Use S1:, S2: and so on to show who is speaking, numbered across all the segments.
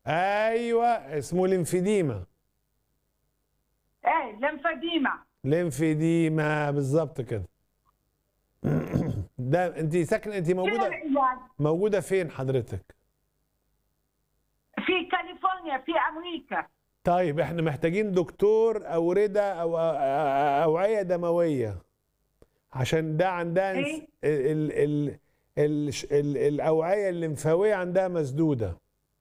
S1: ايوه اسمه ليمفيديما
S2: ايه لمفديما
S1: ليمفيديما بالظبط كده ده انت ساكنه انت
S2: شنو
S1: موجوده
S2: العلاج؟
S1: موجوده فين حضرتك
S2: في كاليفورنيا في امريكا
S1: طيب احنا محتاجين دكتور اوردة او اوعية دموية عشان ده عندها
S2: إيه؟
S1: ال ال ال ال الاوعية الليمفاوية عندها مسدودة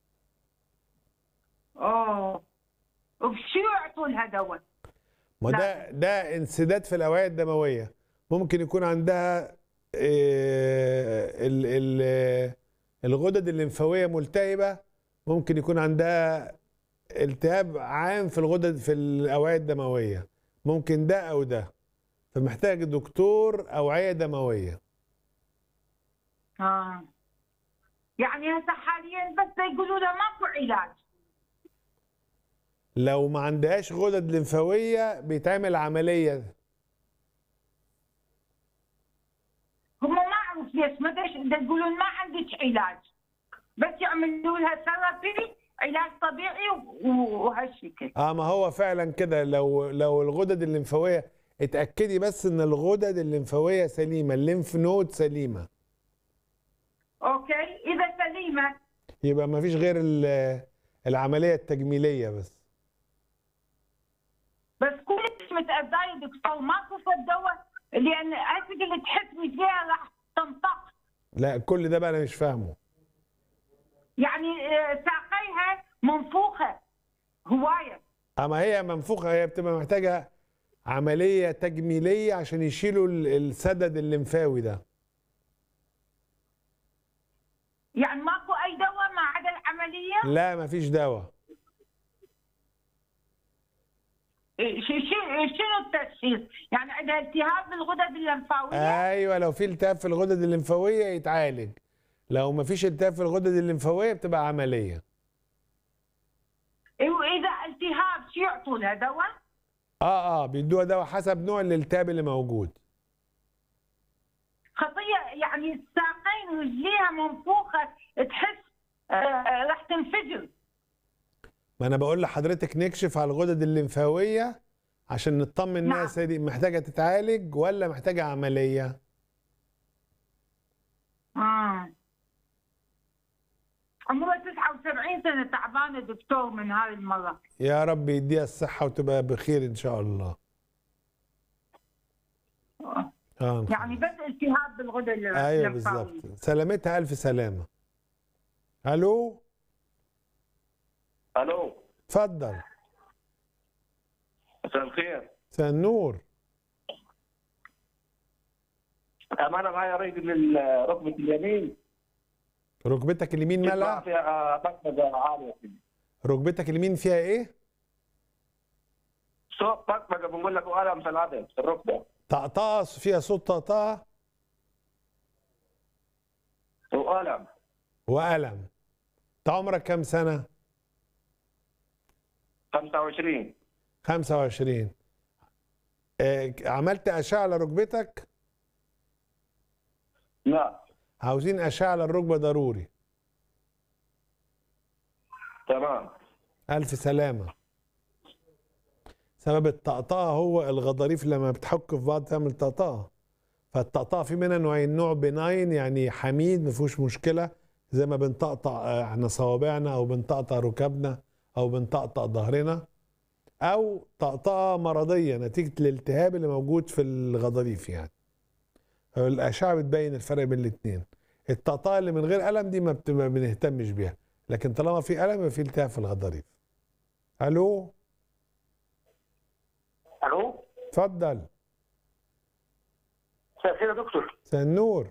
S2: اوه وشو يعطوا لها دواء؟
S1: ما ده ده انسداد في الاوعية الدموية ممكن يكون عندها آه، ال ال الغدد الليمفاوية ملتهبة ممكن يكون عندها التهاب عام في الغدد في الاوعية الدموية ممكن ده او ده فمحتاج دكتور اوعية دموية
S2: اه يعني هسه حاليا بس يقولوا لها ماكو علاج
S1: لو ما عندهاش غدد ليمفاوية بيتعمل عملية
S2: هم ما اعرف ليش ما ادري إذا يقولون ما عندك علاج بس يعملوا لها ثيرابي علاج طبيعي و- وهالشكل
S1: اه ما هو فعلا كده لو لو الغدد الليمفاوية اتأكدي بس ان الغدد الليمفاوية سليمة الليمف نود سليمة
S2: اوكي اذا سليمه
S1: يبقى ما فيش غير ال- العملية التجميلية بس
S2: بس كلش متأذية دكتور ماكو فد دواء لان هسه اللي تحس فيها راح تنطق
S1: لا كل ده بقى انا مش فاهمه
S2: يعني آه، ساقيها منفوخه هوايه
S1: اما هي منفوخة هي بتبقى محتاجة عملية تجميلية عشان يشيلوا ال- السدد الليمفاوي ده
S2: يعني ماكو اي دواء ما عدا العمليه
S1: لا ما فيش دواء
S2: إيه، ش- ش- شنو التشخيص؟ يعني عندها التهاب بالغدد اللمفاويه
S1: ايوه لو في التهاب في الغدد الليمفاويه يتعالج لو ما فيش التهاب في الغدد الليمفاويه بتبقى عمليه
S2: إيه، واذا التهاب شو يعطوا لها دواء؟
S1: اه اه بيدوها دواء حسب نوع الالتهاب اللي موجود
S2: خطيه يعني الساقين رجليها منفوخه تحس آه، راح تنفجر
S1: ما انا بقول لحضرتك نكشف على الغدد الليمفاويه عشان نطمن
S2: نعم.
S1: الناس دي محتاجه تتعالج ولا محتاجه عمليه
S2: آه. عمرها 79 سنه تعبانه دكتور من هاي المره
S1: يا رب يديها الصحه وتبقى بخير ان شاء الله
S2: آه.
S1: اه
S2: يعني بس التهاب بالغدد
S1: ايوه
S2: اللمفاويه
S1: بالظبط سلامتها الف سلامه الو
S3: الو
S1: اتفضل
S3: مساء الخير
S1: مساء النور
S3: امانه معايا رجل ركبه اليمين
S1: ركبتك اليمين
S3: يطلع
S1: مالها
S3: فيها طقطقه عاليه كده
S1: ركبتك اليمين فيها ايه
S3: صوت طقطقه بنقول لك والم في العضل في الركبه
S1: طقطقه فيها صوت طقطقه
S3: والم
S1: والم انت عمرك كام سنه
S3: 25
S1: 25 آه، عملت اشعه على ركبتك
S3: لا
S1: عاوزين اشعه على الركبه ضروري
S3: تمام
S1: الف سلامه سبب الطقطقه هو الغضاريف لما بتحك في بعض تعمل طقطقه فالطقطقه في منها نوعين نوع بناين يعني حميد ما فيهوش مشكله زي ما بنطقطق آه، احنا صوابعنا او بنطقطق ركبنا او بنطقطق ظهرنا او طقطقه مرضيه نتيجه الالتهاب اللي موجود في الغضاريف يعني الاشعه بتبين الفرق بين الاثنين الطقطقه اللي من غير الم دي ما بت- ما بنهتمش بيها لكن طالما في الم يبقى في التهاب في الغضاريف الو
S3: الو
S1: اتفضل
S3: مساء الخير يا دكتور
S1: مساء النور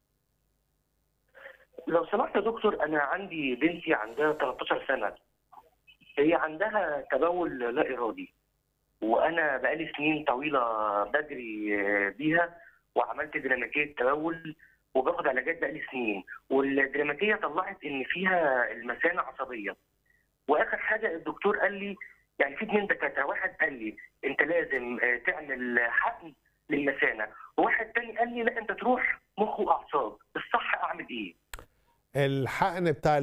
S3: لو سمحت يا دكتور انا عندي بنتي عندها 13 سنه هي عندها تبول لا ارادي وانا بقالي سنين طويله بجري آه، بيها وعملت دراماتيه تبول وباخد علاجات بقالي سنين والدراماتيه طلعت ان فيها المثانه عصبيه واخر حاجه الدكتور قال لي يعني في اثنين دكاتره واحد قال لي انت لازم آه، تعمل حقن للمثانه وواحد تاني قال لي لا انت تروح مخ واعصاب الصح اعمل ايه
S1: الحقن بتاع